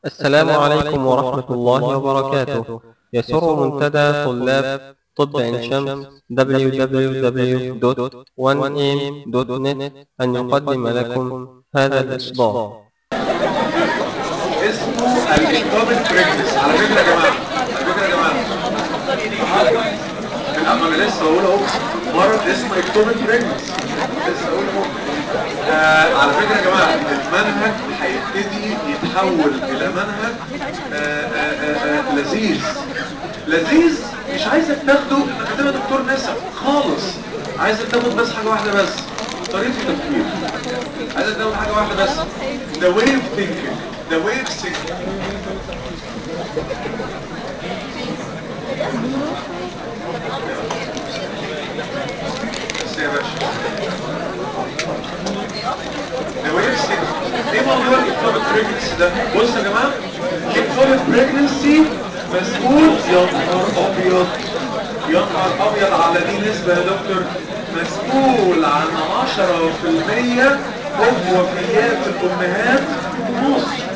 السلام عليكم ورحمة الله وبركاته يسر منتدى طلاب طب عين شمس www.1am.net أن يقدم لكم هذا الإصدار اسمه الإكتوبيك بريكنس على فكرة يا جماعة على فكرة يا جماعة الأما أنا لسه أقول أهو مرض اسمه إكتوبيك بريكنس لسه أقول أهو آه على فكرة يا جماعة المنهج هيبتدي يتحول إلى منهج آه آه آه آه لذيذ لذيذ مش عايزك تاخده انك هتبقى دكتور نسا خالص عايزك تاخد بس حاجة واحدة بس طريقة التفكير عايزك تاخد حاجة واحدة بس the way of thinking the way of thinking بس يا باشا the way of thinking ايه موضوع الكتوبك بريجنسي ده بص يا جماعة الكتوبك بريجنسي مسؤول يا نهار ابيض يا نهار ابيض على دي نسبة يا دكتور مسؤول عن 10% من وفيات الامهات في مصر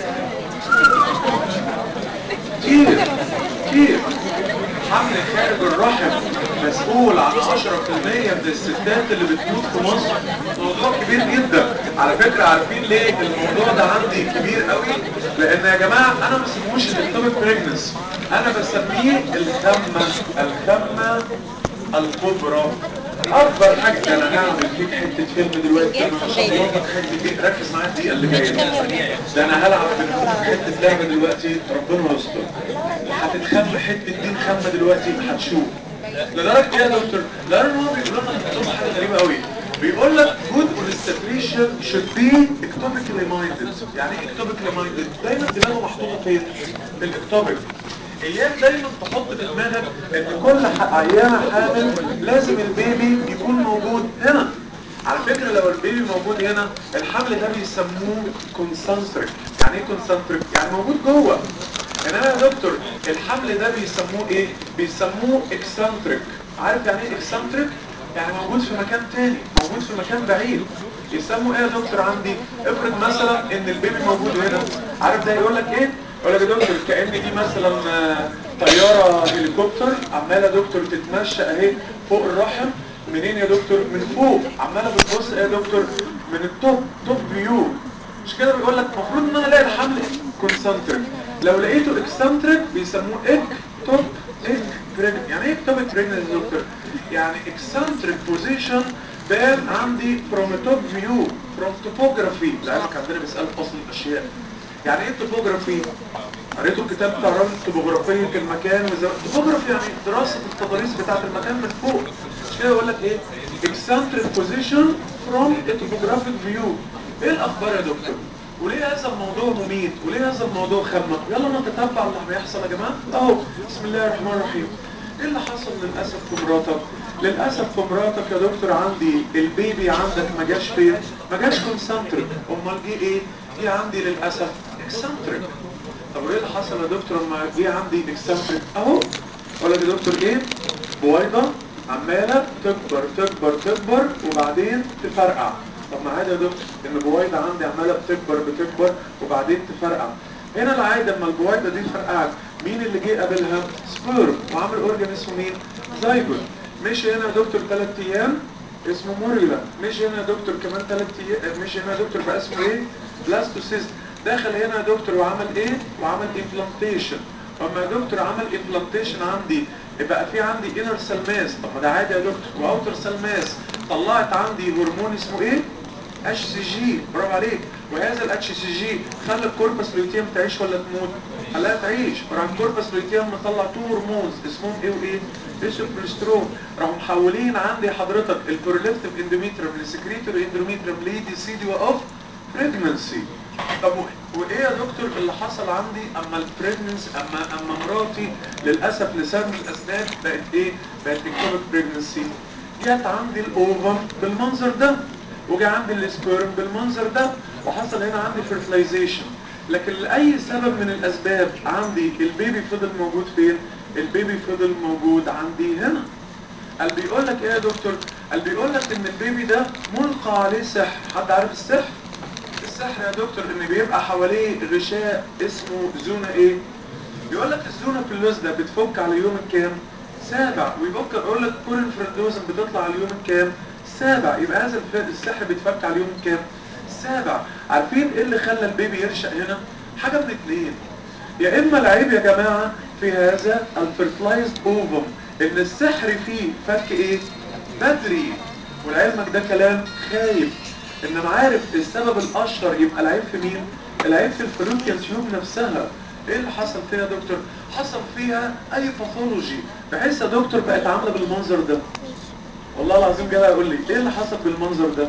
كتير كتير حمل خارج الرحم مسؤول عن 10% من الستات اللي بتموت في مصر موضوع كبير جدا على فكرة عارفين ليه الموضوع ده عندي كبير قوي لان يا جماعة انا ما بسموش الاكتوبيك بريجنس انا بسميه الخمة الخمة الكبرى اكبر حاجة ده انا هعمل فيك حتة فيلم دلوقتي انا مش هضغطك حتة دي ركز معايا الدقيقة اللي جاية ده انا هلعب في حتة لعبة دلوقتي ربنا يستر هتتخم حتة دي خمة دلوقتي هتشوف لدرجة ايه يا دكتور؟ لأن هو بيقول لنا مكتوب حاجة غريبة قوي بيقول لك good constipation should be ectopically minded يعني ايه ectopically minded؟ دايما دماغه محطوطة فين؟ في الاكتوبيك اياك دايما تحط في دماغك ان كل عيانة حامل لازم البيبي يكون موجود هنا على فكرة لو البيبي موجود هنا الحمل ده بيسموه كونسنتريك يعني ايه كونسنتريك؟ يعني موجود جوه انما يا دكتور الحمل ده بيسموه ايه بيسموه اكسنتريك عارف يعني ايه اكسنتريك يعني موجود في مكان تاني موجود في مكان بعيد يسموا ايه يا دكتور عندي افرض مثلا ان البيبي موجود هنا عارف ده يقول لك ايه يقول لك يا دكتور كأن دي مثلا طيارة هليكوبتر عمالة يا دكتور تتمشى اهي فوق الرحم منين يا دكتور من فوق عمالة بتبص ايه يا دكتور من التوب توب فيو مش كده بيقول لك المفروض ان انا الاقي الحمل كونسنتريك لو لقيته اكسنتريك بيسموه اك توب اك بريجن يعني ايه توب بريجن يا دكتور يعني اكسنتريك بوزيشن بان عندي فروم توب فيو فروم توبوجرافي لعلمك عندنا بيسأل اصل الاشياء يعني ايه توبوجرافي قريتوا الكتاب بتاع رمز توبوغرافية المكان توبوجرافي يعني دراسة التضاريس بتاعة المكان من فوق مش كده يقول لك ايه eccentric position from a topographic view ايه الاخبار يا دكتور وليه هذا الموضوع مميت وليه هذا الموضوع خمة يلا نتتبع اللي بيحصل يا جماعة اهو بسم الله الرحمن الرحيم ايه اللي حصل للأسف في مراتك للأسف في مراتك يا دكتور عندي البيبي عندك ما جاش فين ما جاش كونسنتريك امال جه ايه جه عندي للأسف اكسنتريك طب وايه اللي حصل يا دكتور لما جه عندي اكسنتريك اهو اقول لك يا دكتور ايه بويضة عمالة تكبر تكبر تكبر وبعدين تفرقع طب ما عادي يا دكتور ان البويضة عندي عمالة بتكبر بتكبر وبعدين تفرقع هنا العادة لما البويضة دي فرقعت مين اللي جه قابلها سبيرم وعامل اورجان اسمه مين زايجون مشي هنا يا دكتور ثلاث ايام اسمه موريلا مشي هنا يا دكتور كمان ثلاث ايام مشي هنا يا دكتور بقى اسمه ايه بلاستوسيست دخل هنا يا دكتور وعمل ايه وعمل امبلانتيشن اما يا دكتور عمل امبلانتيشن عندي يبقى في عندي انر سيل ماس طب ما ده عادي يا دكتور واوتر سيل ماس طلعت عندي هرمون اسمه ايه اتش سي جي برافو عليك وهذا الاتش سي جي خلى الكوربس لوتيوم تعيش ولا تموت خلاها تعيش راح الكوربس لوتيوم مطلع تو هرمونز اسمهم ايه وايه ايسوبريسترون راحوا محولين عندي حضرتك البروليفتيف اندوميتريوم لسكريتور اندوميتريوم ليدي سيدي اوف بريجننسي طب وايه يا دكتور اللي حصل عندي اما البريجننس اما اما مراتي للاسف لسبب من الاسباب بقت ايه بقت اكتوبك بريجننسي جت عندي الاوفم بالمنظر ده وجا عندي السبيرم بالمنظر ده وحصل هنا عندي فيرتلايزيشن لكن لاي سبب من الاسباب عندي البيبي فضل موجود فين البيبي فضل موجود عندي هنا قال بيقول لك ايه يا دكتور قال بيقول لك ان البيبي ده ملقى عليه سحر حد عارف السحر السحر يا دكتور ان بيبقى حواليه غشاء اسمه زونة ايه يقول لك الزونة في اللوز ده بتفك على يوم الكام سابع ويفكر يقول لك كل الفرندوزن بتطلع على اليوم الكام سابع يبقى هذا الف- السحر بيتفك على اليوم الكام السابع عارفين ايه اللي خلى البيبي يرشق هنا حاجة من اتنين يا اما العيب يا جماعة في هذا الفيرتلايزد اوفم ان السحر فيه فك ايه بدري ولعلمك ده كلام خايب انما عارف السبب الاشهر يبقى العيب في مين العيب في الفلوكيان تيوب نفسها ايه اللي حصل فيها يا دكتور حصل فيها اي باثولوجي بحيث يا دكتور بقت عامله بالمنظر ده والله العظيم جاي يقول لي ايه اللي حصل بالمنظر ده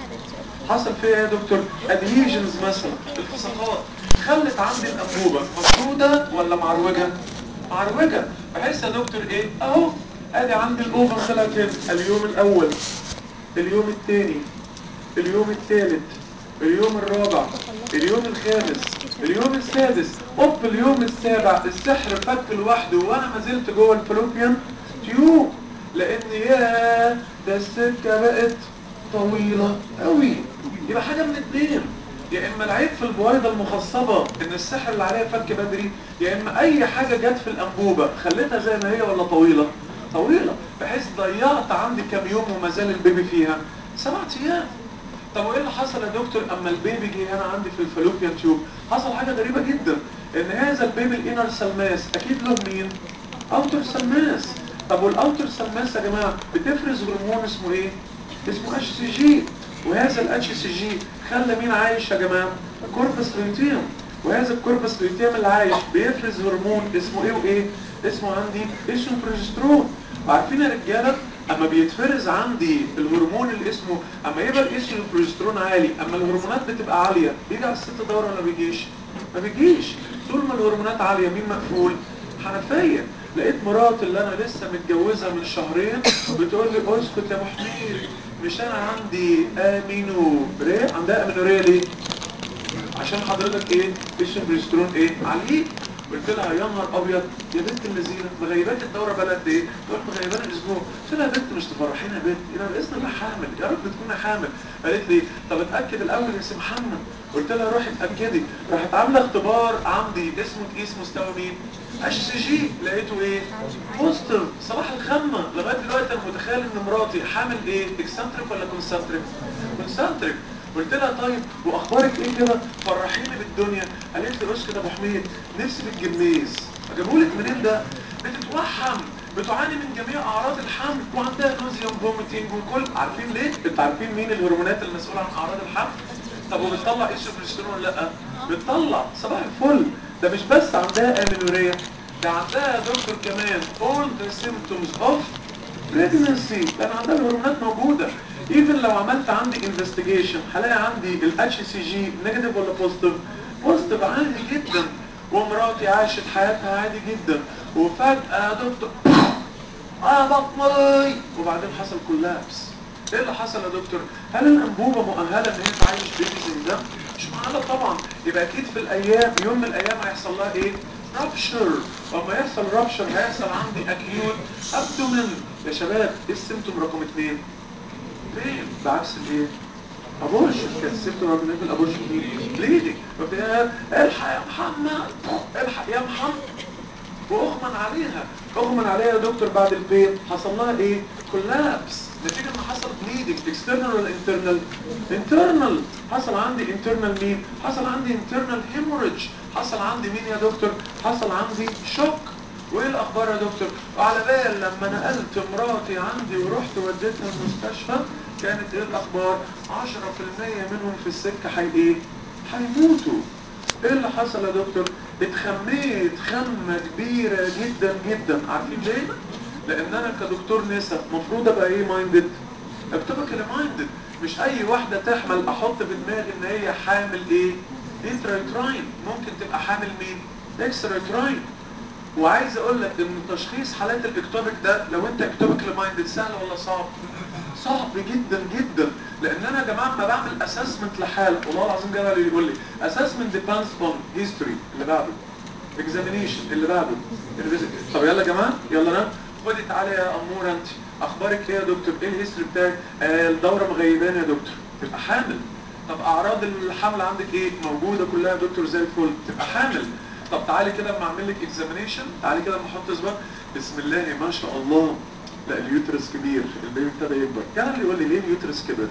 حصل فيها ايه يا دكتور ادهيجنز مثلا التصاقات خلت عندي الانبوبه مفروده ولا معروجه معروجه بحيث يا دكتور ايه اهو ادي عندي الاوفر طلعت هنا اليوم الاول اليوم الثاني اليوم الثالث اليوم الرابع اليوم الخامس اليوم السادس اوب اليوم السابع السحر فك لوحده وانا ما زلت جوه الفلوبيان تيوب لان يا ده السكه بقت طويله قوي يبقى حاجه من اتنين يا اما العيب في البويضه المخصبه ان السحر اللي عليها فك بدري يا اما اي حاجه جت في الانبوبه خليتها زي ما هي ولا طويله طويله بحيث ضيعت عندي كام يوم وما زال البيبي فيها سبعة ايام طب وايه اللي حصل يا دكتور اما البيبي جه هنا عندي في الفالوبيان تيوب حصل حاجه غريبه جدا ان هذا البيبي الانر سلماس اكيد له مين اوتر سلماس طب والاوتر سلماس يا جماعه بتفرز هرمون اسمه ايه اسمه اتش سي جي وهذا الاتش سي جي خلى مين عايش يا جماعه كوربس لوتيوم وهذا الكوربس لوتيوم اللي عايش بيفرز هرمون اسمه ايه وايه اسمه عندي اسمه بروجسترون وعارفين يا رجاله اما بيتفرز عندي الهرمون اللي اسمه اما يبقى الاسم البروجسترون عالي اما الهرمونات بتبقى عاليه بيجي على الست دوره ولا بيجيش ما بيجيش طول ما الهرمونات عاليه مين مقفول حنفيه لقيت مراتي اللي انا لسه متجوزها من شهرين بتقول لي اسكت يا ابو حميد مش انا عندي امينوريا عندها امينوريا ليه عشان حضرتك ايه اسم البروجسترون ايه عليه قلت لها يا نهار ابيض يا بنت اللذينه مغيباك الدوره بقى قد ايه؟ تقول مغيباني اسبوع قلت لها يا بنت مش تفرحيني يا بنت انا باذن الله حامل يا رب تكوني حامل قالت لي طب اتاكد الاول يا سي محمد قلت لها روحي اتاكدي راحت عامله اختبار عندي اسمه تقيس مستوى مين؟ اتش سي جي لقيته ايه؟ بوزيتيف صباح الخمه لغايه دلوقتي انا متخيل ان مراتي حامل ايه؟ اكسنتريك ولا كونسنتريك؟ كونسنتريك قلت لها طيب واخبارك ايه كده فرحيني بالدنيا قالت لي اسكت يا ابو حميد نفسي في الجميز اجيبهولك منين ده بتتوحم بتعاني من جميع اعراض الحمل وعندها نوزيوم فوميتنج وكل عارفين ليه انتوا عارفين مين الهرمونات المسؤوله عن اعراض الحمل طب وبتطلع ايه البروجسترون ولا لا بتطلع صباح الفل ده مش بس عندها امينوريا ده عندها يا دكتور كمان all the symptoms of pregnancy لان عندها الهرمونات موجوده ايفن لو عملت عندي انفستيجيشن هلاقي عندي الاتش سي جي نيجاتيف ولا بوزيتيف بوزيتيف عادي جدا ومراتي عاشت حياتها عادي جدا وفجاه يا دكتور اه بطني وبعدين حصل كولابس ايه اللي حصل يا دكتور هل الانبوبه مؤهله ان هي تعيش بيبي زي ده مش مؤهله طبعا يبقى اكيد في الايام يوم من الايام هيحصل لها ايه رابشر وما يحصل رابشر هيحصل عندي اكيوت ابدومين يا شباب ايه السيمتوم رقم اثنين فين بعكس الايه ابورشن كان السيمتوم رقم اثنين الابورشن مين بليدنج الحق يا محمد الحق يا محمد واغمن عليها اغمن عليها يا دكتور بعد البيت حصل لها ايه كولابس نتيجه ان حصل بليدنج اكسترنال ولا انترنال انترنال حصل عندي انترنال مين حصل عندي انترنال هيموريدج حصل عندي مين يا دكتور حصل عندي شوك وايه الاخبار يا دكتور وعلى بال لما نقلت مراتي عندي ورحت وديتها المستشفى كانت ايه الاخبار 10% منهم في السكه حي ايه هيموتوا ايه اللي حصل يا دكتور اتخميت خمة كبيرة جدا جدا عارفين ليه لان انا كدكتور نسا مفروض ابقى ايه مايندد اكتبك مايندد مش اي واحدة تحمل احط في دماغي ان هي حامل ايه انترايتراين ممكن تبقى حامل مين اكسترايتراين وعايز اقول لك ان تشخيص حالات الاكتوبك ده لو انت اكتوبك مايندد سهل ولا صعب صعب جدا جدا لان انا يا جماعه لما بعمل اسسمنت لحاله والله العظيم جاي اللي يقول لي اسسمنت ديبندز اون هيستوري اللي بعده اكزامينيشن اللي بعده طب يلا يا جماعه يلا انا خدي تعالي يا اموره انت اخبارك ايه يا دكتور ايه الهيستوري بتاعك آه الدوره مغيبانه يا دكتور تبقى حامل طب اعراض الحمل عندك ايه موجوده كلها يا دكتور زي الفل تبقى حامل طب تعالي كده اما اعمل لك اكزامينيشن تعالي كده اما احط صباع بسم الله ما شاء الله لا اليوترس كبير البيبي ابتدى يكبر كان اللي يقول لي ليه اليوترس كبر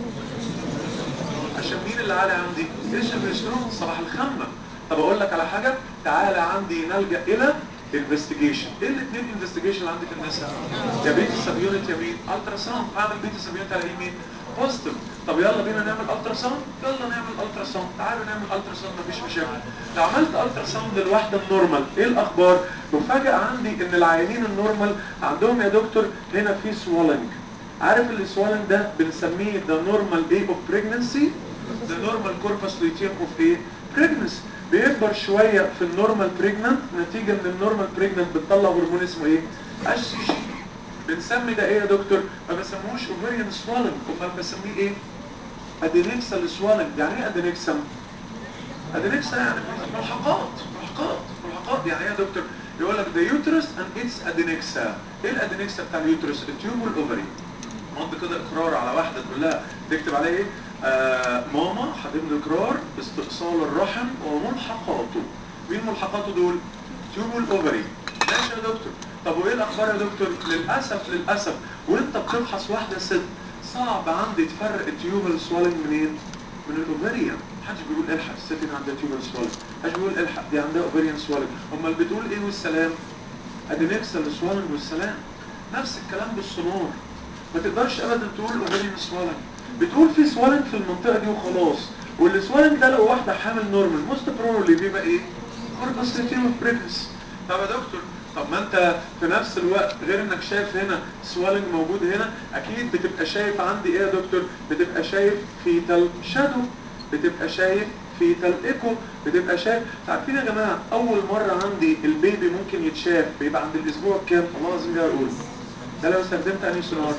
عشان مين اللي عالي عندي ايش البروسترون صباح الخمه طب اقول لك على حاجه تعالى عندي نلجا الى انفستيجيشن ايه الاثنين انفستيجيشن اللي عندك النساء يا بيتا سب يونت يمين الترا ساوند اعمل بيتا سب يونت على يمين بوزيتيف طب يلا بينا نعمل الترا ساوند يلا نعمل الترا ساوند تعالوا نعمل الترا ساوند مفيش مشاكل لو عملت الترا ساوند للواحده النورمال ايه الاخبار مفاجاه عندي ان العيانين النورمال عندهم يا دكتور هنا في سوالنج عارف السوالنج ده بنسميه ذا نورمال ايه اوف بريجنسي ذا نورمال كوربس لوتيوم اوف ايه بريجنسي بيكبر شويه في النورمال بريجننت نتيجه ان النورمال بريجننت بتطلع هرمون اسمه ايه اتش سي جي بنسمي ده ايه يا دكتور ما بسموهوش اوفريان سوالنج امال بسميه ايه ادينكسال سوالنج يعني ايه ادينكسال ادينكسال يعني ملحقات ملحقات ملحقات يعني ايه يا دكتور يقول لك the uterus and its adnexa ايه الادينكسا بتاع اليوترس التيوب والاوفري مض كده اقرار على واحده تقول لها تكتب عليها ايه آه ماما هتمضي اقرار باستئصال الرحم وملحقاته مين ملحقاته دول تيوب والاوفري ماشي يا دكتور طب وايه الاخبار يا دكتور للاسف للاسف وانت بتفحص واحده ست صعب عندي تفرق التيوب سوالنج منين من الاوفريان محدش بيقول الحق الست دي عندها تيوب سوالنج محدش بيقول الحق دي عندها اوفريان سوالنج امال بتقول ايه والسلام ادينكسال سوالنج والسلام نفس الكلام بالسونار ما تقدرش ابدا تقول اوفريان سوالنج بتقول في سوالنج في المنطقه دي وخلاص والسوالنج ده لو واحده حامل نورمال موست بروبلي بيبقى ايه كوربس لوتيوم بريجنس طب يا دكتور طب ما انت في نفس الوقت غير انك شايف هنا سوالنج موجود هنا اكيد بتبقى شايف عندي ايه يا دكتور بتبقى شايف فيتال شادو بتبقى شايف فيتال ايكو بتبقى شايف عارفين يا جماعه اول مره عندي البيبي ممكن يتشاف بيبقى عند الاسبوع كام الله العظيم ده اقول ده لو استخدمت انهي سونار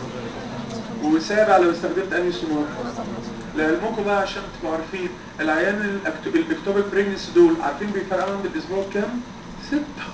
وسابع لو استخدمت انهي سونار لعلمكم بقى عشان تبقوا عارفين العيان الاكتوبيك بريجنس دول عارفين بيفرقوا عند الاسبوع كام؟ ستة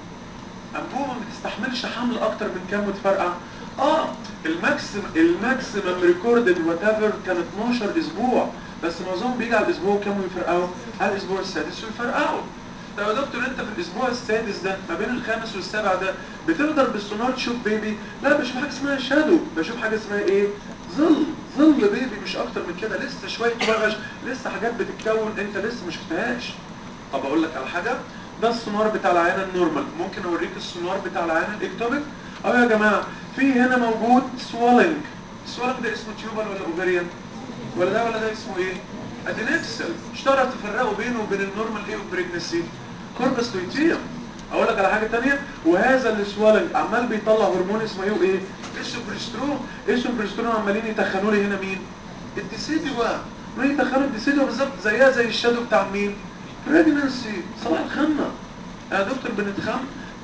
انبوبه ما بتستحملش حمل اكتر من كام وتفرقع اه الماكسيم الماكسيمم ريكوردد وات ايفر كان 12 اسبوع بس معظمهم بيجي على الاسبوع كام ويفرقعوا على الاسبوع السادس ويفرقعوا طب يا دكتور انت في الاسبوع السادس ده ما بين الخامس والسابع ده بتقدر بالسونار تشوف بيبي لا بشوف حاجه اسمها شادو بشوف حاجه اسمها ايه ظل ظل بيبي مش اكتر من كده لسه شويه بغش لسه حاجات بتتكون انت لسه ما شفتهاش طب اقول لك على حاجه ده السونار بتاع العيان النورمال ممكن اوريك السونار بتاع العيان الاكتوبيك اه يا جماعه في هنا موجود سوالنج السوالنج ده اسمه تيوبال ولا اوفريان ولا ده ولا ده اسمه ايه ادينكسل مش تعرف تفرقوا بينه وبين النورمال ايه والبريجنسي كوربس لوتيوم اقول لك على حاجه ثانيه وهذا السوالنج عمال بيطلع هرمون اسمه ايه وايه ايسوبريسترون ايسوبريسترون عمالين يتخنوا لي هنا مين الديسيدوا ما يتخنوا الديسيدوا بالظبط زيها زي الشادو بتاع مين بريجنسي صباح الخمه يا دكتور بنتخم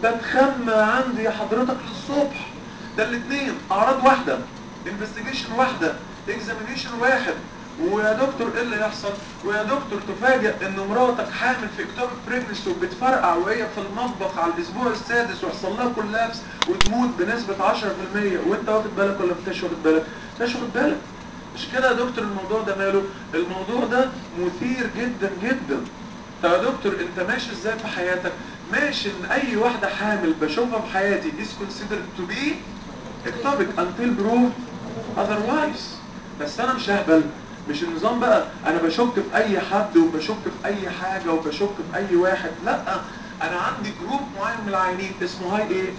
بتخم عندي حضرتك للصبح ده الاثنين اعراض واحده انفستيجيشن واحده اكزامينيشن واحد ويا دكتور ايه اللي يحصل ويا دكتور تفاجئ ان مراتك حامل في اكتوبر بريجنسي وبتفرقع وهي في المطبخ على الاسبوع السادس ويحصل لها كولابس وتموت بنسبه 10% وانت واخد بالك ولا انتش واخد بالك؟ انتش واخد بالك مش كده يا دكتور الموضوع ده ماله؟ الموضوع ده مثير جدا جدا طب يا دكتور انت ماشي ازاي في حياتك ماشي ان اي واحدة حامل بشوفها في حياتي is considered to be ectopic until proved otherwise بس انا مش ههبل مش النظام بقى انا بشك في اي حد وبشك في اي حاجة وبشك في اي واحد لا انا عندي جروب معين من العيانين اسمه هاي ايه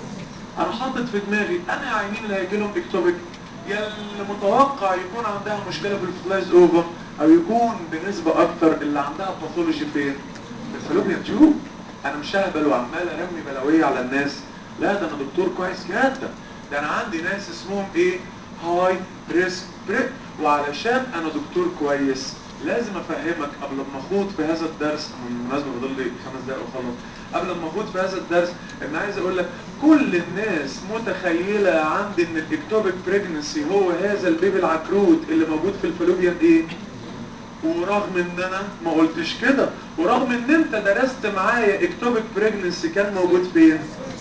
انا حاطط في دماغي انا عيانين اللي هيجي لهم اكتوبيك يا اللي متوقع يكون عندها مشكلة في الفلايز اوفر او يكون بنسبة اكتر اللي عندها باثولوجي فين في الفالوبيان تيوب انا مش ههبل وعمال ارمي بلاويه على الناس لا ده انا دكتور كويس جدا ده انا عندي ناس اسمهم ايه هاي ريسك بريك وعلشان انا دكتور كويس لازم افهمك قبل ما اخوض في هذا الدرس بالمناسبه فاضل لي خمس دقايق وخلاص قبل ما اخوض في هذا الدرس ان عايز اقول لك كل الناس متخيله عندي ان الاكتوبيك بريجنسي هو هذا البيبي العكروت اللي موجود في الفالوبيان ايه ورغم ان انا ما قلتش كده ورغم ان انت درست معايا اكتوبيك بريجنسي كان موجود فين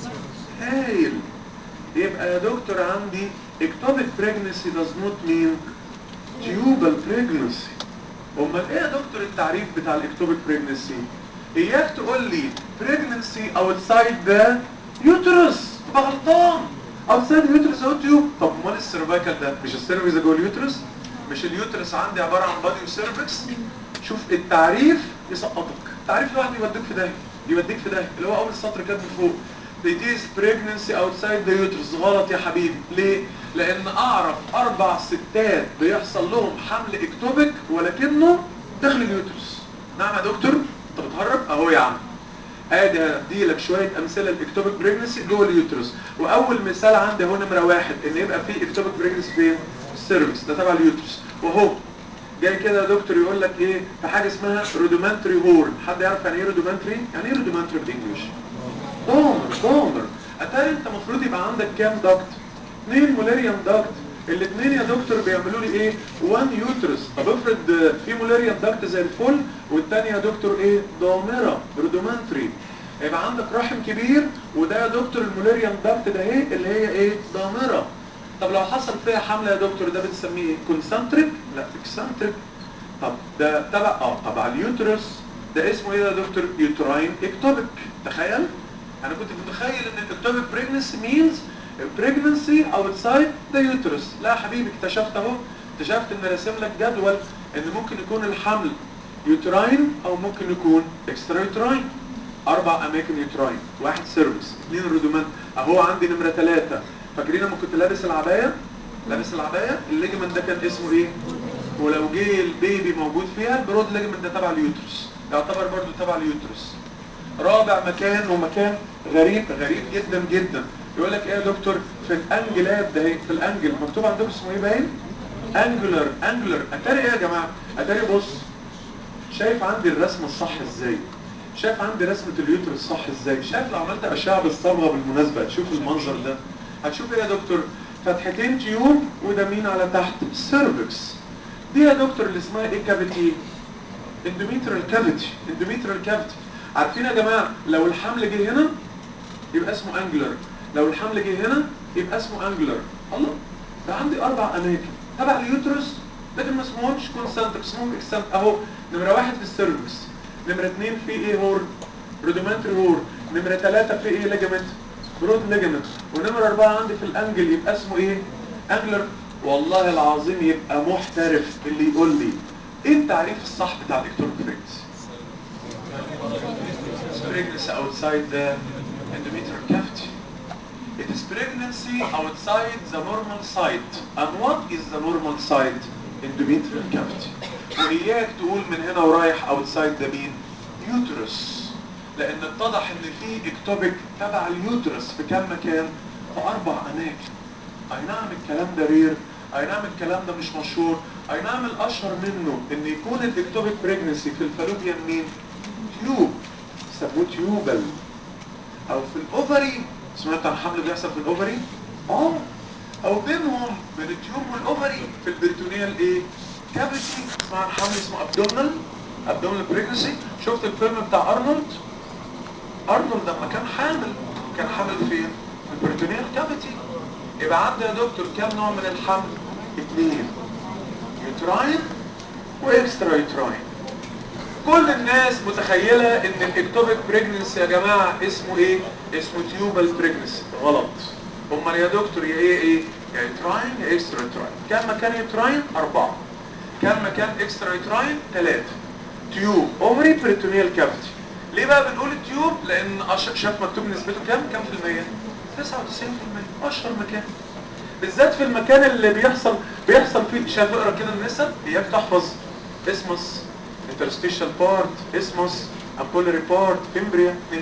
هايل يبقى يا دكتور عندي اكتوبيك بريجنسي does not mean tubal pregnancy امال ايه يا دكتور التعريف بتاع الاكتوبيك بريجنسي اياك تقول لي بريجنسي اوتسايد ذا يوترس تبقى غلطان اوتسايد اليوترس اهو تيوب طب امال السيرفايكال ده مش السيرفيس جوه اليوترس مش اليوترس عندي عباره عن بادي وسيرفكس شوف التعريف يسقطك التعريف لوحده يوديك في داهيه يوديك في داهيه اللي هو اول سطر كده من فوق It is pregnancy outside the uterus غلط يا حبيبي ليه؟ لأن أعرف أربع ستات بيحصل لهم حمل اكتوبك ولكنه داخل اليوترس نعم يا دكتور؟ أنت بتهرب؟ أهو يا عم ادي هدي لك شويه امثله الاكتوبيك بريجنسي جوه اليوترس واول مثال عندي هو نمره واحد ان يبقى في اكتوبيك بريجنسي فين؟ السيرفكس ده تبع اليوترس وهو جاي كده يا دكتور يقول لك ايه في حاجه اسمها رودومانتري هورن حد يعرف يعني ايه رودومانتري؟ يعني ايه رودومانتري بالانجلش؟ دونر دونر اتاري انت المفروض يبقى عندك كام دكت؟ اثنين مولاريان دكت الاثنين يا دكتور بيعملوا لي ايه؟ وان يوترس طب افرض في مولاريان دكت زي الفل والثانيه يا دكتور ايه؟ ضامره رودومانتري يبقى عندك رحم كبير وده يا دكتور المولاريان دكت ده ايه اللي هي ايه؟ ضامره طب لو حصل فيها حمله يا دكتور ده بنسميه ايه؟ كونسنتريك؟ لا اكسنتريك طب ده تبع اه تبع اليوترس ده اسمه ايه يا دكتور؟ يوتراين اكتوبيك تخيل؟ انا كنت متخيل ان الاكتوبيك بريجنسي مينز pregnancy outside the uterus لا يا حبيبي اكتشفت اهو اكتشفت ان راسم لك جدول ان ممكن يكون الحمل يوتراين او ممكن يكون اكسترا يوتراين اربع اماكن يوتراين واحد سيرفكس اثنين رودومنت اهو عندي نمره ثلاثة فاكرين لما كنت لابس العبايه لابس العبايه الليجمنت ده كان اسمه ايه ولو جه البيبي موجود فيها البرود ليجمنت ده تبع اليوترس يعتبر برضو تبع اليوترس رابع مكان ومكان غريب غريب جدا جدا يقول لك ايه يا دكتور في الانجلات ده في الانجل مكتوب عندكم اسمه ايه باين انجلر انجلر اتاري ايه يا جماعه اتاري بص شايف عندي الرسمه الصح ازاي شايف عندي رسمه اليوتر الصح ازاي شايف لو عملت اشعه بالصبغه بالمناسبه هتشوف المنظر ده هتشوف ايه يا دكتور فتحتين تيوب وده مين على تحت سيرفكس دي يا دكتور اللي اسمها ايه كافيتي اندوميترال كافيتي اندوميترال كافيتي عارفين يا جماعه لو الحمل جه هنا يبقى اسمه انجلر لو الحمل جه هنا يبقى اسمه انجلر الله ده عندي اربع اماكن تبع اليوترس لكن ما اسمهمش كونسنتريك اسمهم اكسنت اهو نمره واحد في السيرفكس نمره اثنين في ايه هورن رودومنتري هورن نمره ثلاثه في ايه ليجمنت برود ليجمنت ونمره اربعه عندي في الانجل يبقى اسمه ايه انجلر والله العظيم يبقى محترف اللي يقول لي ايه التعريف الصح بتاع الاكتوريك بريكس pregnancy outside the endometrial cavity. It is pregnancy outside the normal site. And what is the normal site? Endometrial cavity. وإياك تقول من هنا ورايح outside the mean uterus. لأن اتضح إن في اكتوبيك تبع اليوترس في كم مكان؟ في أربع أماكن. أي نعم الكلام ده رير، أي نعم الكلام ده مش مشهور، أي نعم الأشهر منه إن يكون الاكتوبيك بريجنسي في الفالوبيان مين؟ تيوب يسموه تيوبل او في الاوفري سمعت عن حمل بيحصل في الاوفري اه او بينهم بين التيوب والاوفري في البريتونيال ايه كافيتي اسمها حمل اسمه ابدومينال ابدومينال بريجنسي شفت الفيلم بتاع ارنولد ارنولد لما كان حامل كان حامل فين في البريتونيال كافيتي يبقى عندي يا دكتور كام نوع من الحمل اثنين يوتراين واكسترا يوتراين كل الناس متخيلة ان الاكتوبيك بريجننسي يا جماعة اسمه ايه؟ اسمه تيوبال بريجننسي غلط امال يا دكتور يا ايه ايه؟ يا يوتراين يا اكسترا يوتراين كم مكان يوتراين؟ اربعة كم مكان اكسترا يوتراين؟ ثلاثة تيوب اوفري بريتونيال كافيتي ليه بقى بنقول التيوب؟ لان أش- شاف مكتوب نسبته كام؟ كام في المية؟ 99% اشهر مكان بالذات في المكان اللي بيحصل بيحصل فيه شايف اقرا كده النسب اياك تحفظ اسمس interstitial part اسمس امبولاري بارت فيمبريا 2% 15%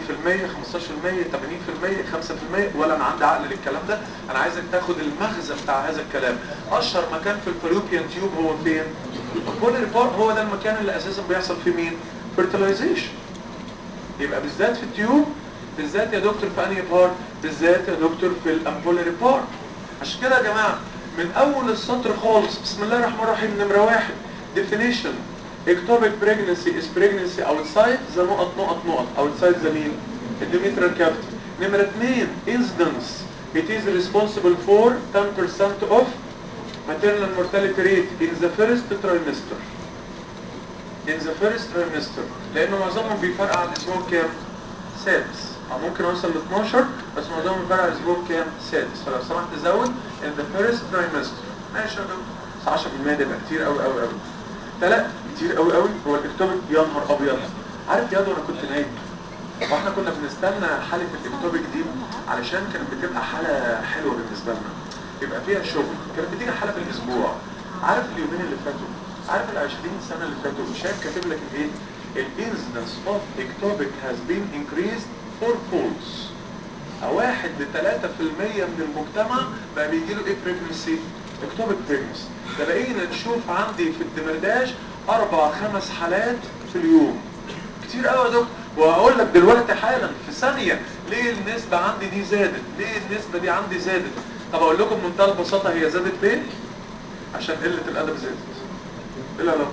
80% 5% ولا انا عندي عقل للكلام ده انا عايزك تاخد المغزى بتاع هذا الكلام اشهر مكان في الفالوبيان تيوب هو فين الامبولاري بارت هو ده المكان اللي اساسا بيحصل فيه مين fertilization يبقى بالذات في التيوب بالذات يا دكتور في انهي بارت بالذات يا دكتور في الامبولاري بارت عشان كده يا جماعه من اول السطر خالص بسم الله الرحمن الرحيم نمره واحد definition ectopic pregnancy is pregnancy outside the نقط نقط نقط outside the mean endometrial cavity نمرة اثنين incidence it is responsible for 10% of maternal mortality rate in the first trimester in the first trimester لانه معظمهم بيفرقع على الاسبوع كام؟ سادس او ممكن اوصل ل 12 بس معظمهم بيفرقع على الاسبوع كام؟ سادس فلو سمحت زود in the first trimester ماشي يا دكتور بس 10% ده يبقى كتير قوي قوي قوي لا كتير قوي قوي هو الاكتوبيك يا نهار ابيض عارف يا انا كنت نايم واحنا كنا بنستنى حالة الاكتوبيك دي علشان كانت بتبقى حالة حلوة بالنسبة لنا يبقى فيها شغل كانت بتيجي حالة في الاسبوع عارف اليومين اللي فاتوا عارف ال 20 سنة اللي فاتوا شايف كاتب لك ايه الانسدنس اوف اكتوبيك has been increased four folds واحد لثلاثة في المية من المجتمع بقى بيجي له ايه بريجنسي اكتوبيك بريجنسي ده بقينا نشوف عندي في الدمرداش اربع خمس حالات في اليوم كتير قوي يا دكتور وهقول لك دلوقتي حالا في ثانيه ليه النسبه عندي دي زادت ليه النسبه دي عندي زادت طب اقول لكم بمنتهى البساطه هي زادت ليه عشان قله الادب زادت ايه العلاقه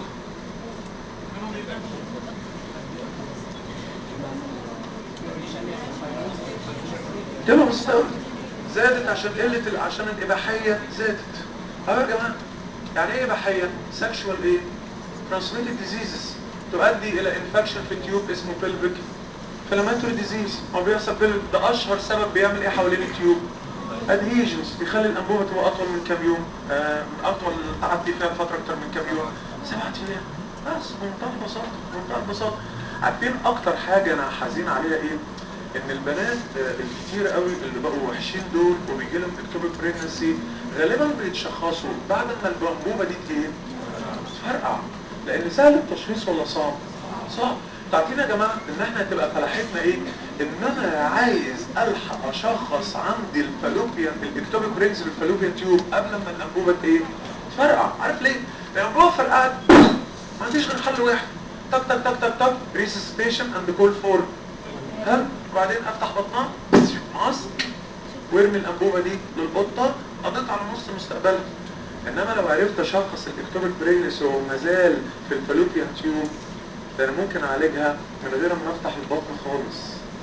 كده مستوى زادت عشان قله ال- عشان الاباحيه زادت اهو يا جماعه يعني ايه اباحيه سكشوال ايه transmitted diseases تؤدي الى انفكشن في التيوب اسمه pelvic inflammatory disease هو بيحصل pelvic ده اشهر سبب بيعمل ايه حوالين التيوب adhesions بيخلي الانبوبه تبقى اطول من كام يوم آه اطول تعدي فيها فتره اكتر من كام يوم سبعة ايام بس بمنتهى البساطه بمنتهى البساطه عارفين اكتر حاجه انا حزين عليها ايه ان البنات آه، الكتير قوي اللي بقوا وحشين دول وبيجي لهم اكتوبيك بريجنسي غالبا بيتشخصوا بعد ما الانبوبه دي ايه تفرقع لان سهل التشخيص ولا صعب صعب تعرفين يا جماعه ان احنا هتبقى فلاحتنا ايه ان انا عايز الحق اشخص عندي الفالوبيان الاكتوبيك برينز بالفالوبيان تيوب قبل ما الانبوبه ايه تفرقع عارف ليه الانبوبه فرقعت ما عنديش غير حل واحد تك تك تك تك تك ريسستيشن اند كول فور هل وبعدين افتح بطنها مقص وارمي الانبوبه دي للقطه قضيت على نص مستقبلها انما لو عرفت اشخص الاكتوبيك برينس وهو مازال في الفالوبيان تيوب ده انا ممكن اعالجها من غير ما افتح البطن خالص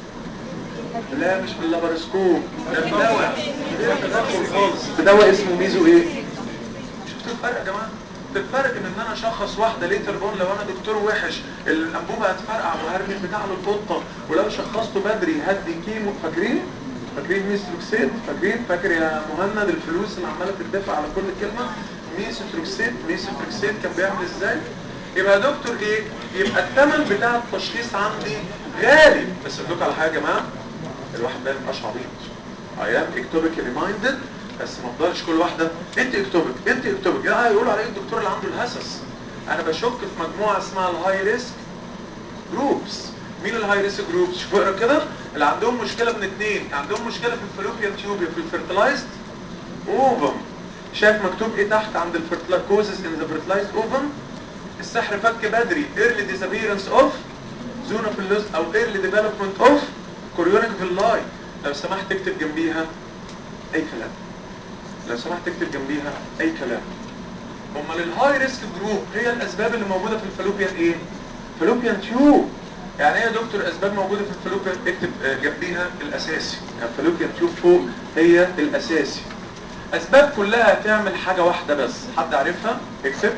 لا مش باللابرسكوب ده بدواء غير تدخل خالص بدواء اسمه ميزو ايه شفتوا الفرق يا جماعه الفرق ان انا اشخص واحده ليتر بون لو انا دكتور وحش الانبوبه هتفرقع وهرمي البتاع للقطه ولو شخصته بدري هدي كيمو فاكرين فاكرين ميستروكسيد فاكرين فاكر يا مهند الفلوس اللي عماله تدفع على كل كلمه ميستروكسيد ميستروكسيد كان بيعمل ازاي يبقى يا دكتور ايه يبقى الثمن بتاع التشخيص عندي غالي بس اقول لكم على حاجه يا جماعه الواحد ده مبقاش عبيط I am ectopic reminded بس ما افضلش كل واحده انت اكتوبك انت اكتوبك يعني يقولوا عليه الدكتور اللي عنده الهسس انا بشك في مجموعه اسمها الهاي ريسك جروبس مين الهاي ريسك جروبس شوفوا اقرا كده اللي عندهم مشكله من اثنين عندهم مشكله في الفالوبيان تيوب في الفيرتلايزد اوفم شايف مكتوب ايه تحت عند الفيرتلايز كوزز ان ذا فيرتلايزد اوفم السحر فك بدري early disappearance of zona في اللوز او early development of chorionic villi لو سمحت تكتب جنبيها اي كلام لو سمحت تكتب جنبيها اي كلام امال الهاي ريسك جروب هي الاسباب اللي موجوده في الفالوبيان ايه فالوبيان تيوب يعني ايه يا دكتور اسباب موجوده في الفالوبيان اكتب آه، جنبيها الاساسي يعني الفالوبيان تيوب فوق هي الاساسي اسباب كلها تعمل حاجه واحده بس حد عارفها اكتب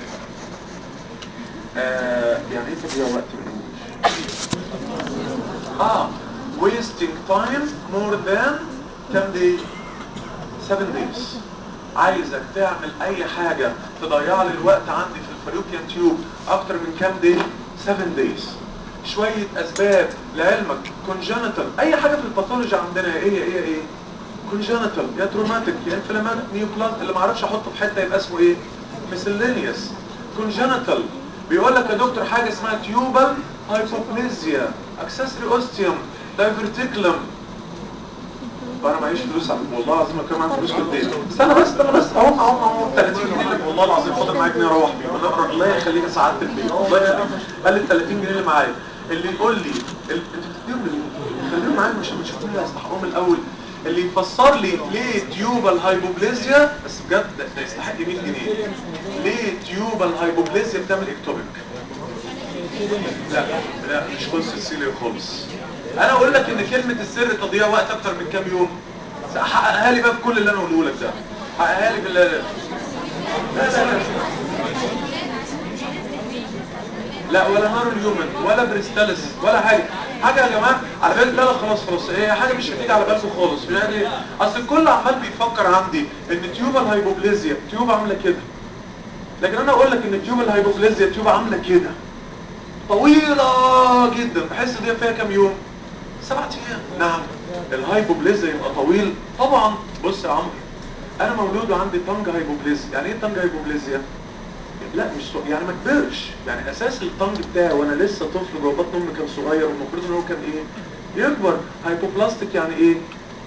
آه يعني ايه تضيع وقت بالانجلش اه wasting time more than كام دي 7 days عايزك تعمل اي حاجة تضيع لي الوقت عندي في الفالوبيان تيوب اكتر من كام دي 7 days شوية اسباب لعلمك congenital اي حاجة في الباثولوجي عندنا ايه ايه ايه congenital يا تروماتيك يا انفلامات نيوبلاز اللي ما اعرفش احطه في حتة يبقى اسمه ايه miscellaneous congenital بيقول لك يا دكتور حاجة اسمها تيوبال هايبوبليزيا اكسسري اوستيوم دايفرتيكلم وانا معيش فلوس على والله العظيم لو كان معايا فلوس كنت اديتك استنى بس استنى بس اهو اهو اهو 30 جنيه اللي- والله العظيم فاضل معايا جنيه اروح بيه والله الله يخليك سعاده البيت الله يخليك قال لي ال 30 جنيه اللي معايا اللي يقول لي ال- انتوا بتديهم لمين؟ خليهم معايا مش مش اللي يستحقهم الاول اللي يفسر لي ليه تيوبال هايبوبليزيا بس بجد ده, ده يستحق 100 جنيه ليه تيوبال هايبوبليزيا بتعمل اكتوبيك لا لا مش قصة سيليا خالص انا اقول لك ان كلمة السر تضيع وقت اكتر من كام يوم حققها لي بقى في كل اللي انا اقوله لك ده حققها لي بالله لا لا لا لا ولا نار اليومن ولا بريستالس ولا حاجه حاجه يا جماعه على بالك لا لا خلاص خلاص هي حاجه مش هتيجي على بالكم خالص يعني اصل الكل عمال بيفكر عندي ان تيوب الهايبوبليزيا تيوب عامله كده لكن انا اقول لك ان تيوب الهايبوبليزيا تيوب عامله كده طويله جدا بحس دي فيها كام يوم سبعة ايام نعم الهايبوبليزيا يبقى طويل طبعا بص يا عمرو انا مولود وعندي تنج هايبوبليزيا يعني ايه تنج هايبوبليزيا لا مش صغير. يعني ما كبرش يعني اساس الطنج بتاعي وانا لسه طفل جوه بطن امي كان صغير والمفروض ان هو كان ايه يكبر هايبوبلاستيك يعني ايه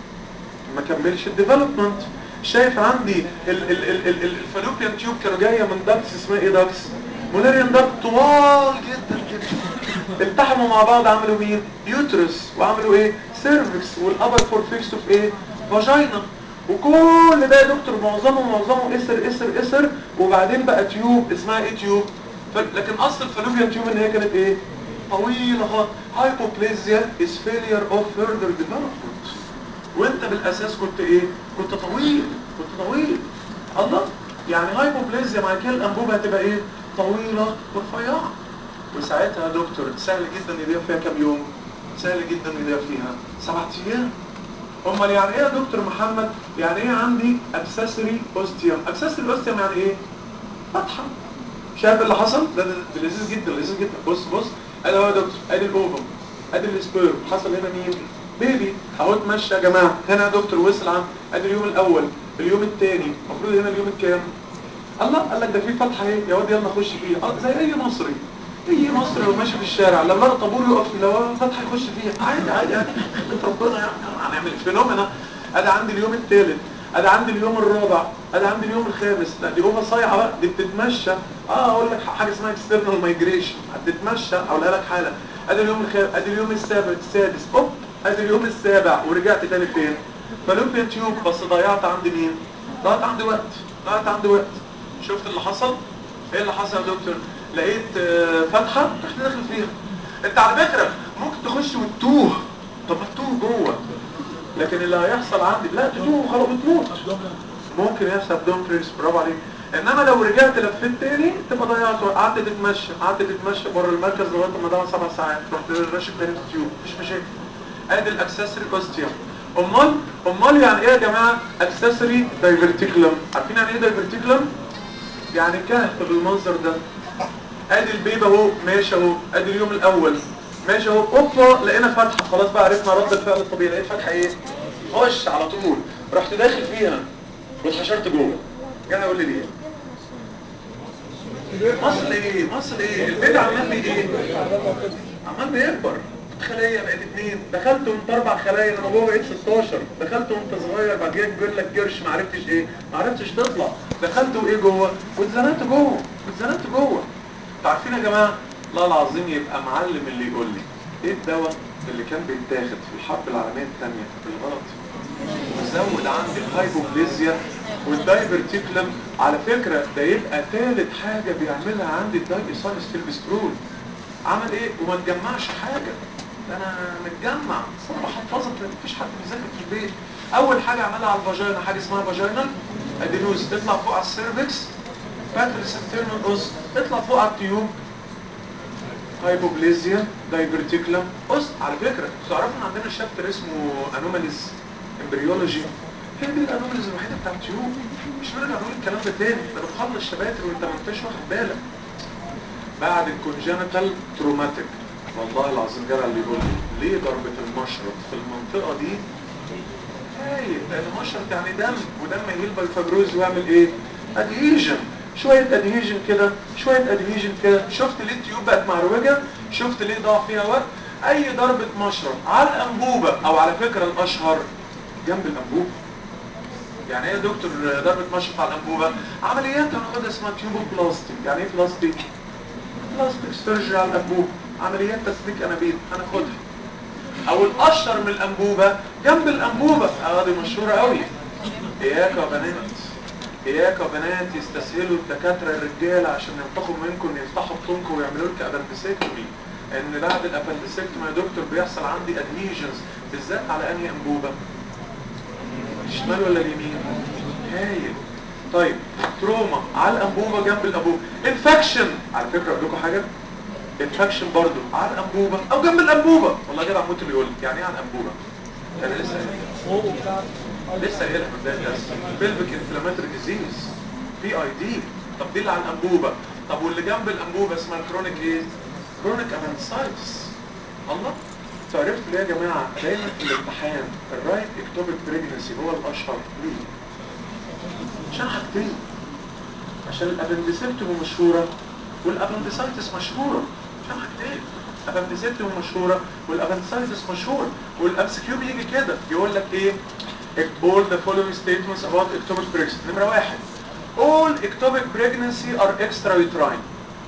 ما كملش الديفلوبمنت شايف عندي ال ال ال ال الفالوبيان تيوب كانوا جايه من داكس اسمها ايه داكس مولاريان داكت طوال جدا جدا التحموا مع بعض عملوا مين يوترس وعملوا ايه سيرفكس والابر فورفيكس اوف ايه فاجينا وكل ده يا دكتور معظمه معظمه اسر اسر اسر وبعدين بقى تيوب اسمها ايه تيوب ف... لكن اصل الفالوبيان تيوب ان هي كانت ايه طويله خالص هايبوبليزيا از فيلير اوف فيرذر ديفلوبمنت وانت بالاساس كنت ايه كنت طويل كنت طويل الله يعني هايبوبليزيا مع كل انبوبه هتبقى ايه طويله ورفيعه وساعتها يا دكتور سهل جدا يضيع فيها كام يوم سهل جدا يضيع فيها سبعة ايام امال يعني ايه يا دكتور محمد يعني ايه عندي اكسسوري اوستيوم اكسسوري اوستيوم يعني ايه فتحه شايف اللي حصل ده ده ده لذيذ جدا لذيذ جدا بص بص ادي اهو يا دكتور ادي الاوفم ادي السبيرم حصل هنا مين بيبي اهو اتمشى يا جماعه هنا يا دكتور وصل عن ادي اليوم الاول اليوم الثاني المفروض هنا اليوم الكام الله قال لك ده في فتحه اهي يا واد يلا خش فيها اه زي اي مصري اي مصري لو ماشي في الشارع لو لقى طابور يقف لو فتحه يخش فيها عادي عادي يعني ربنا يعني هنعمل فينومينا ادي عندي اليوم الثالث ادي عندي اليوم الرابع ادي عندي اليوم الخامس لا دي اوفر صايعه بقى دي بتتمشى اه اقول لك حاجه اسمها اكسترنال مايجريشن هتتمشى اقولها لك حاله ادي اليوم الخامس ادي اليوم السابع السادس اوب ادي اليوم السابع ورجعت تاني فين فلوبيان تيوب بس ضيعت عندي مين ضيعت عندي وقت ضيعت عندي وقت شفت اللي حصل ايه اللي حصل يا دكتور لقيت آه، فتحه رحت داخل فيها انت على فكره ممكن تخش وتتوه طب ما تتوه جوه لكن اللي هيحصل عندي لا تتوه وخلاص وتموت ممكن يحصل ابدوم فريكس برافو عليك انما لو رجعت لفيت تاني تبقى ضيعت وقت. قعدت تتمشى قعدت تتمشى بره المركز لغايه ما ضاع سبع ساعات رحت راشد تاني في التيوب مش مشاكل ادي الاكسسوري اوستيوم امال امال يعني ايه يا جماعه اكسسوري دايفرتيكولم عارفين يعني ايه دايفرتيكولم يعني كهف بالمنظر ده ادي البيبي اهو ماشي اهو ادي اليوم الاول ماشي اهو اوبا لقينا فتحه خلاص بقى عرفنا رد الفعل الطبيعي لقيت فتحه ايه خش على طول رحت داخل فيها واتحشرت جوه جاي اقول لي ليه مصل ايه مصل ايه البيبي عمال بي ايه عمال بيكبر خلية بقت اتنين دخلت وانت اربع خلايا انا جوه بقيت 16 دخلت وانت صغير بعد كده كبر لك كرش ما عرفتش ايه ما عرفتش تطلع دخلت وايه جوه واتزنقت جوه واتزنقت جوه انتوا عارفين يا جماعه الله العظيم يبقى معلم اللي يقول لي ايه الدواء اللي كان بيتاخد في الحرب العالميه الثانيه بالغلط وزود عندي الهايبوبليزيا والدايفرتيكلم على فكره ده يبقى ثالث حاجه بيعملها عندي الدايساينس في البسترول عمل ايه وما تجمعش حاجه ده انا متجمع صراحه حفظت لان مفيش حد بيذاكر في البيت اول حاجه عملها على الفاجينا حاجه اسمها فاجينال ادينوز تطلع فوق على السيرفكس باتريس انترنال اوس تطلع فوق على التيوب هايبوبليزيا دايفرتيكلم بص على فكره تعرفوا ان عندنا شابتر اسمه انوماليز امبريولوجي هي دي الانوماليز الوحيده بتاع التيوب مش هنرجع نقول الكلام ده تاني ده بتخلص شباتر وانت ما انتش واخد بالك بعد الكونجنتال تروماتيك والله العظيم جرى اللي يقول لي ليه ضربة المشرط في المنطقة دي هايل لان المشرط يعني دم ودم يهيل بالفبروز ويعمل ايه ادهيجن شوية ادهيجن كده شوية ادهيجن كده شفت ليه التيوب بقت معروجة شفت ليه ضاع فيها وقت اي ضربة مشرط على الانبوبة او على فكرة الاشهر جنب الانبوبة يعني ايه يا دكتور ضربة مشرط على الانبوبة عمليات هناخدها اسمها تيوبو بلاستيك يعني ايه بلاستيك بلاستيك سيرجري على الانبوبة عمليات تسليك انابيب هناخدها او الاشهر من الانبوبة جنب الانبوبة اه دي مشهورة قوي اياك يا بنات اياك يا بنات يستسهلوا الدكاترة الرجالة عشان ينتقوا منكم يفتحوا بطنكم ويعملوا لك ابندسكتومي ان بعد الابندسكتومي يا دكتور بيحصل عندي ادهيجنز بالذات على انهي انبوبة الشمال ولا اليمين هايل طيب تروما على الانبوبة جنب الانبوبة انفكشن على فكرة اقول لكم حاجة انفكشن برضه على الانبوبه او جنب الانبوبه والله جدع موت اللي يقول لي يعني ايه على الانبوبه انا لسه قايل لسه قايلها من بدايه الدرس بلفيك انفلاماتوري ديزيز بي اي دي طب دي اللي على الانبوبه طب واللي جنب الانبوبه اسمها كرونيك ايه كرونيك ابنسايتس الله فعرفتوا ليه يا جماعه دايما في الامتحان الرايت اكتوبيك بريجنسي هو الاشهر ليه عشان حاجتين عشان الابندسيبتوم مشهوره والابندسايتس مشهوره عشان حاجتين الابندسيبتوم مشهوره والابندسايتس مشهور والامس كيو بيجي كده يقول لك ايه all the following statements about ectopic pregnancy نمره واحد all ectopic pregnancy are extrauterine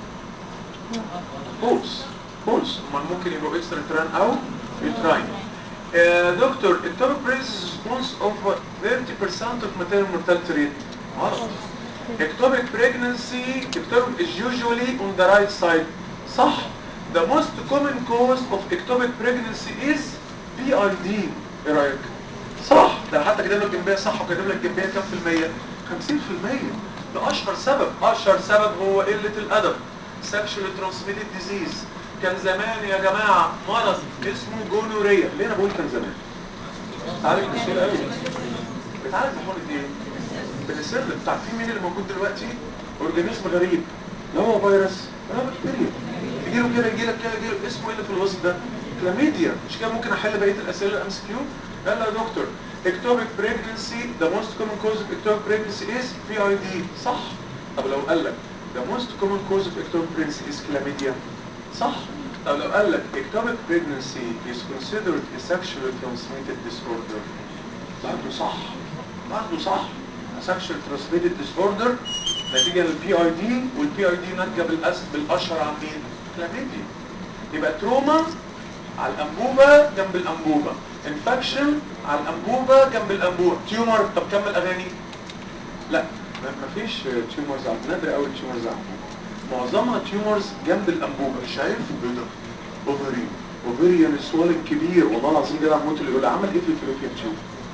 false false امال ممكن يبقوا extrauterine او uterine uh, دكتور ectopic pregnancy response of 30% of maternal mortality rate غلط ectopic pregnancy ectopic is usually on the right side صح the most common cause of ectopic pregnancy is PID ايه رايك صح ده حتى كاتب لك جنبيه صح وكاتب لك جنبيه كام في المية 50% ده اشهر سبب اشهر سبب هو قلة الادب sexually transmitted disease كان زمان يا جماعة مرض اسمه جونوريا ليه انا بقول كان زمان تعالج بسهولة قوي بتعالج بحولة ايه بنسلم عارفين مين اللي موجود دلوقتي اورجانيزم غريب لا هو فيروس ولا بكتيريا يجيله كده يجيلك كده يجيله اسمه ايه اللي في الوسط ده كلاميديا مش كده ممكن احل بقيه الاسئله الام اس كيو يلا يا دكتور ectopic pregnancy the most common cause of ectopic pregnancy is PID صح طب لو قال لك the most common cause of ectopic pregnancy is chlamydia صح طب لو قال لك ectopic pregnancy is considered a sexually transmitted disorder برضه صح برضه صح sexually transmitted disorder نتيجة للبي اي دي والبي اي دي ناتجة بالأس بالاشهر عن مين؟ كلاميديا يبقى تروما على الانبوبة جنب الانبوبة انفكشن على الانبوبة جنب الانبوبة تيومر طب كمل اغاني لا مفيش تيومرز على نادر قوي تيومرز على الانبوبة معظمها تيومرز جنب الانبوبة شايف ايه ده اوفري اوفريان سوالك كبير والله العظيم كده عمود اللي يقول عمل ايه في الفلوبيان تيوب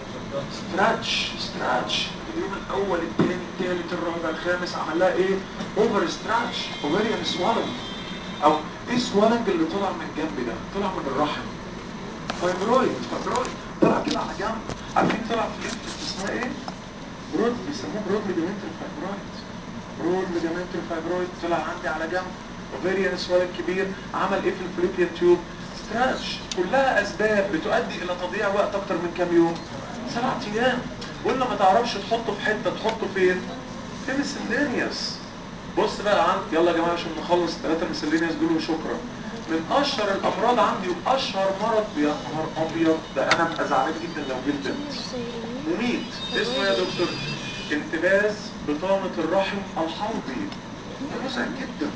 ستراتش ستراتش اليوم الاول الثاني الثالث الرابع الخامس عمل لها ايه اوفر ستراتش اوفريان سوالنج او ايه سوالنج اللي طلع من الجنب ده طلع من الرحم فايبرويد فايبرويد طلع كده على جنب عارفين طلع في ايه اسمها ايه برود بيسموه برود ليجامنتال فايبرويد برود ليجامنتال فايبرويد طلع عندي على جنب اوفريان سوالنج كبير عمل ايه في الفلوبيان تيوب ستراتش كلها اسباب بتؤدي الى تضييع وقت اكتر من كام يوم سبع ايام ولا ما تعرفش تحطه في حته تحطه فين في مسلينيوس بص بقى عند يلا يا جماعه عشان نخلص ثلاثه مسلينيوس دول وشكرا من اشهر الامراض عندي واشهر مرض يا نهار ابيض ده انا ابقى زعلان جدا لو جيت بنت مميت اسمه يا دكتور انتباز بطانه الرحم الحوضي ده مزعج جدا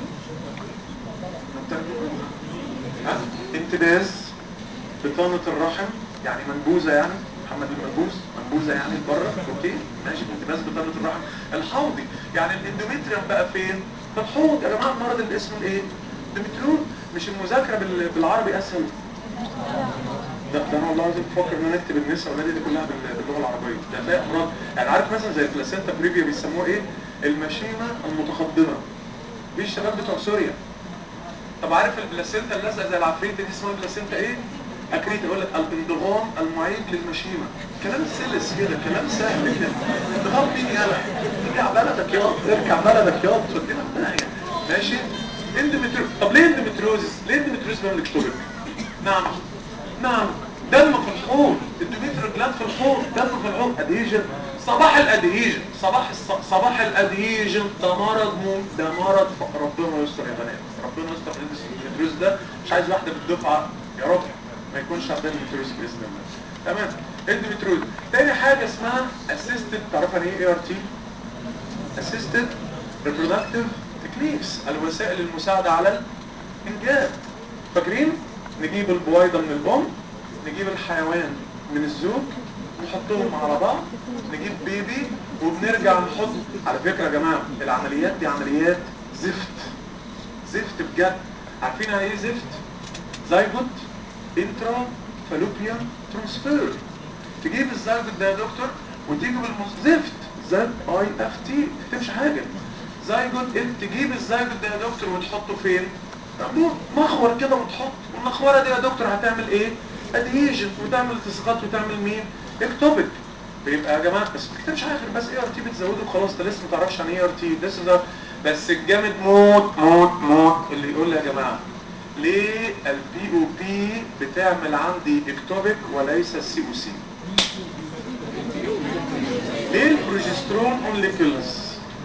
ها انتباز بطانه الرحم يعني منبوذه يعني محمد المنبوذ منبوذه يعني بره اوكي ماشي انتباس بطانه الرحم الحوضي يعني الاندوميتريوم بقى فين في الحوض يا جماعه المرض اللي اسمه ايه اندوميتريوم مش المذاكره بال... بالعربي اسهل ده, ده انا والله العظيم بفكر ان انا اكتب النساء والنادي دي كلها بال- باللغه العربيه ده هتلاقي امراض يعني عارف مثلا زي البلاسينتا بريفيا بيسموها ايه المشيمه المتقدمه دي الشباب بتوع سوريا طب عارف البلاسينتا اللازقه زي العفريت دي اسمها بلاسينتا ايه اكريت يقول لك الانضغام المعيد للمشيمه كلام سلس كده كلام سهل كده انضغام مين يلا ارجع بلدك ياض ارجع بلدك ياض تودينا في داهيه ماشي اندومتريوز طب ليه اندومتريوزس ليه اندومتريوز بيعمل اكتوبك نعم نعم دم في الحوض الدوميتر جلاند في الحوض دم في الحوض ادهيجن صباح الادهيجن صباح الص... صباح الادهيجن ده مرض مو ده مرض ف- ربنا يستر يا بنات ربنا يستر لان الدوميتريوز ده مش عايز واحده في الدفعه يا رب ما يكونش عندها دوميتريوز باذن الله تمام اندوميتريوز تاني حاجه اسمها اسيستد تعرفها يعني ايه اي ار تي assisted reproductive techniques الوسائل المساعدة على الإنجاب فاكرين؟ نجيب البويضة من الأم نجيب الحيوان من الزوج نحطهم على بعض نجيب بيبي وبنرجع نحط على فكرة يا جماعة العمليات دي عمليات زفت زفت بجد عارفين يعني ايه زفت؟ زيجوت انترا فالوبيان ترانسفير تجيب الزيجوت ده يا دكتور وتيجي بالمزفت زد اي اف تي تكتبش حاجه زيجوت انت تجيب الزيجوت ده يا دكتور وتحطه فين انبوب مخور كده وتحط والمخوره دي يا دكتور هتعمل ايه ادهيجن وتعمل التصاقات وتعمل مين اكتوبك بيبقى يا جماعه بس ما تكتبش حاجه غير بس اي ار تي بتزوده وخلاص انت لسه ما تعرفش عن اي ار تي لسه ده بس الجامد موت موت موت اللي يقول لي يا جماعه ليه البي او بي بتعمل عندي اكتوبك وليس السي او سي ليه البروجسترون اونلي كيلز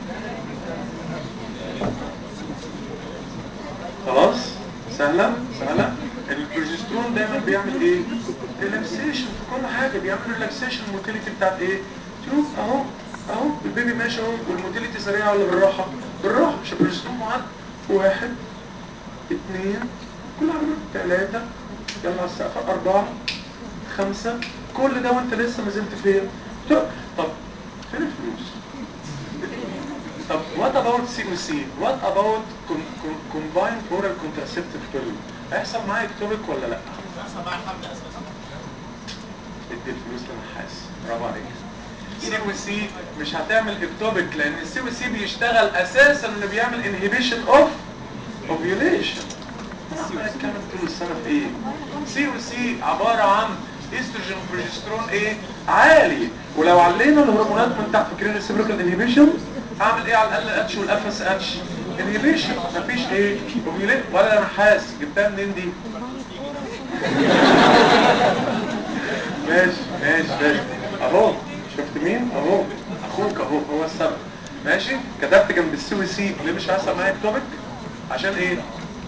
خلاص سهلة سهلة البروجسترون دايما بيعمل ايه ريلاكسيشن في كل حاجة بيعمل ريلاكسيشن الموتيليتي بتاعت ايه شوف اهو اهو البيبي ماشي اهو والموتيليتي سريعة ولا بالراحة بالراحة مش البروجسترون معد واحد اثنين كل عمل ثلاثة يلا على السقف أربعة خمسة كل ده وانت لسه ما زلت فين طب فين الفلوس طب what about COC what about com- com- combined oral contraceptive pill هيحصل معايا اكتوبك ولا لا هيحصل معايا الحمل اساسا ادي الفلوس لنحاس برافو عليك سي و سي مش هتعمل اكتوبك لان السي و سي بيشتغل اساسا انه بيعمل انهبيشن اوف اوفيوليشن هنتكلم طول السنه في ايه سي و سي عباره عن استروجين وبروجسترون ايه عالي ولو علينا الهرمونات من تحت فاكرين السيبريكال انهبيشن اعمل ايه على الاقل اتش والاف اس اتش انهبيشن مفيش ايه اوفيوليت ولا نحاس جبتها منين دي ماشي ماشي ماشي اهو شفت مين اهو اخوك اهو هو السبب ماشي كتبت جنب السي سي ليه مش هيحصل معايا اكتوبك عشان ايه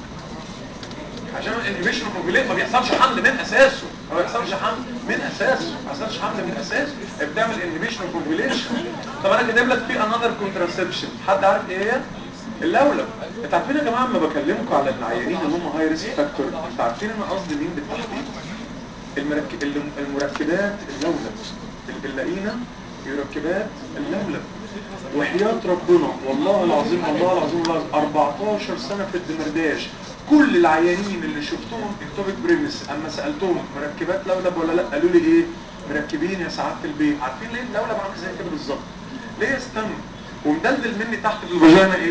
عشان الانهبيشن اوف ما بيحصلش حمل من اساسه ما بيحصلش حمل من اساسه ما بيحصلش حمل من اساسه هي بتعمل انهبيشن اوف طب انا كاتب لك في انذر كونتراسبشن حد عارف ايه هي اللولب انتوا عارفين يا جماعه لما بكلمكم على العيانين اللي هم هاي ريسك فاكتور انتوا عارفين انا قصدي مين بالتحديد المرك... الم- المركبات اللولب البلاقينا مركبات اللولب وحياة ربنا والله العظيم والله العظيم والله العظيم 14 سنة في الدمرداش كل العيانين اللي شفتهم اكتوبيك بريمس اما سألتهم مركبات لولب ولا لا قالوا لي ايه مركبين يا سعادة البيت عارفين ليه اللولب عامل زي كده بالظبط ليه استنى ومدلدل مني تحت في الفاجينا ايه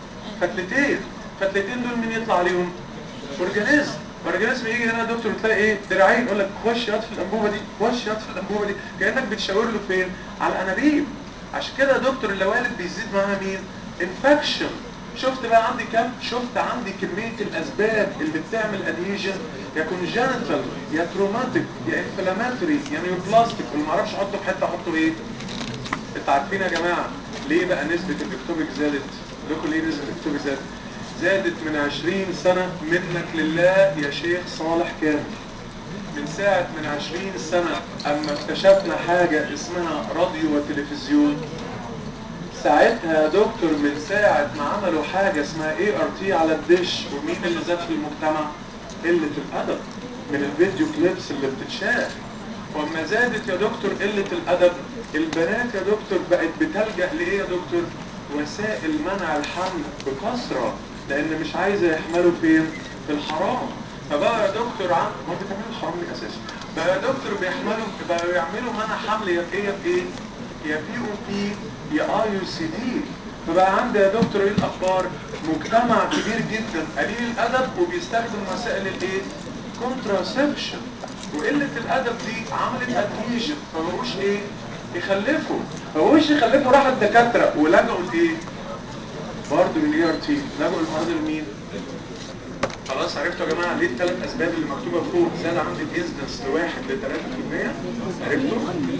فتلتين فتلتين دول مين يطلع عليهم اورجانيزم اورجانيزم يجي هنا يا دكتور تلاقي ايه دراعين يقول لك خش ياض في الانبوبه دي خش ياض في الانبوبه دي كانك بتشاور له فين على الانابيب عشان كده يا دكتور اللوالد بيزيد معاها مين انفكشن شفت بقى عندي كام شفت عندي كميه الاسباب اللي بتعمل ادهيجن يا كونجنتال يا تروماتيك يا انفلاماتوري يا نيوبلاستيك واللي ما اعرفش احطه في حته احطه ايه انتوا عارفين يا جماعه ليه بقى نسبه الاكتوبيك زادت لكم ليه نسبه الاكتوبيك زادت زادت من 20 سنة منك لله يا شيخ صالح كامل من ساعة من 20 سنة أما اكتشفنا حاجة اسمها راديو وتلفزيون ساعتها يا دكتور من ساعة ما عملوا حاجة اسمها اي ار تي على الدش ومين اللي زاد في المجتمع؟ قلة الأدب من الفيديو كليبس اللي بتتشاف وأما زادت يا دكتور قلة الأدب البنات يا دكتور بقت بتلجأ لإيه يا دكتور؟ وسائل منع الحمل بكثرة لأن مش عايزة يحملوا فين؟ في الحرام فبقى يا دكتور عم ما بتعملوا الحرام ليه أساسا؟ بقى يا دكتور بيحملوا بقوا يعملوا منع حمل يا في إيه يا في إيه؟ يا بي او بي يا اي يو سي دي فبقى عندي يا دكتور ايه الاخبار مجتمع كبير جدا قليل الادب وبيستخدم وسائل الايه كونتراسبشن وقله الادب دي عملت ادهيجن فمبقوش ايه يخلفوا مبقوش يخلفوا راحوا الدكاتره ولجأوا لايه برضه للاي ار تي لجأوا المرض لمين خلاص عرفتوا يا جماعه ليه الثلاث اسباب اللي مكتوبه فوق زاد عندي الانسدنس لواحد ل 3% عرفتوا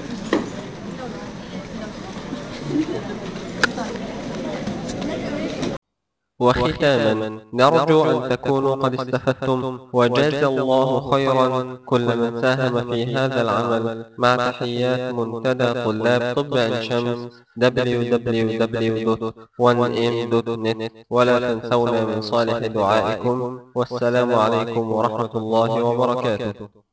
وختاما نرجو أن تكونوا قد استفدتم وجاز الله خيرا كل من ساهم في هذا العمل مع تحيات منتدى طلاب طب عين شمس www.1m.net ولا تنسونا من صالح دعائكم والسلام عليكم ورحمة الله وبركاته